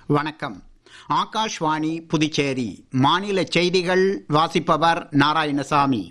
வணக்கம் ஆகாஷ்வாணி புதுச்சேரி மாநில செய்திகள் வாசிப்பவர் நாராயணசாமி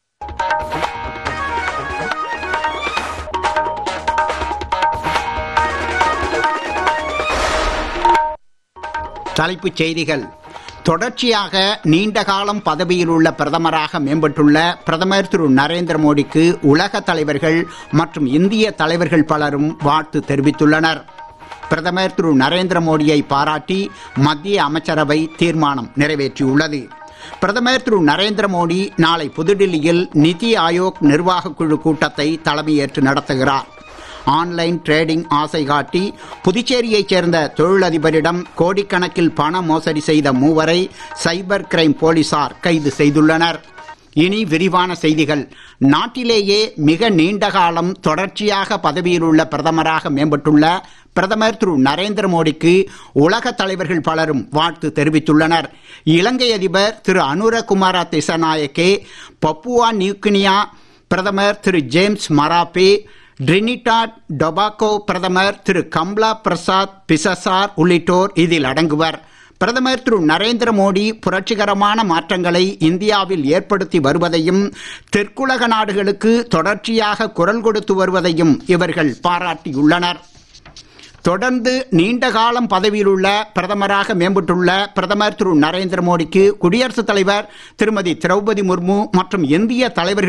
தலைப்புச் செய்திகள் தொடர்ச்சியாக நீண்ட காலம் பதவியில் உள்ள பிரதமராக மேம்பட்டுள்ள பிரதமர் திரு நரேந்திர மோடிக்கு உலக தலைவர்கள் மற்றும் இந்திய தலைவர்கள் பலரும் வாழ்த்து தெரிவித்துள்ளனர் பிரதமர் திரு நரேந்திர மோடியை பாராட்டி மத்திய அமைச்சரவை தீர்மானம் நிறைவேற்றியுள்ளது பிரதமர் திரு நரேந்திர மோடி நாளை புதுடில்லியில் நிதி ஆயோக் நிர்வாகக் குழு கூட்டத்தை தலைமையேற்று நடத்துகிறார் ஆன்லைன் ட்ரேடிங் ஆசை காட்டி புதுச்சேரியைச் சேர்ந்த தொழிலதிபரிடம் கோடிக்கணக்கில் பண மோசடி செய்த மூவரை சைபர் கிரைம் போலீசார் கைது செய்துள்ளனர் இனி விரிவான செய்திகள் நாட்டிலேயே மிக நீண்ட காலம் தொடர்ச்சியாக பதவியில் உள்ள பிரதமராக மேம்பட்டுள்ள பிரதமர் திரு நரேந்திர மோடிக்கு உலக தலைவர்கள் பலரும் வாழ்த்து தெரிவித்துள்ளனர் இலங்கை அதிபர் திரு அனுரகுமார திசநாயக்கே பப்புவா நியூகினியா பிரதமர் திரு ஜேம்ஸ் மராப்பே ட்ரினிடாட் டொபாக்கோ பிரதமர் திரு கம்லா பிரசாத் பிசசார் உள்ளிட்டோர் இதில் அடங்குவர் பிரதமர் திரு நரேந்திர மோடி புரட்சிகரமான மாற்றங்களை இந்தியாவில் ஏற்படுத்தி வருவதையும் தெற்குலக நாடுகளுக்கு தொடர்ச்சியாக குரல் கொடுத்து வருவதையும் இவர்கள் பாராட்டியுள்ளனர் தொடர்ந்து நீண்ட காலம் பதவியில் உள்ள பிரதமராக மேம்பட்டுள்ள பிரதமர் திரு நரேந்திர மோடிக்கு குடியரசுத் தலைவர் திருமதி திரௌபதி முர்மு மற்றும் இந்திய தலைவர்கள்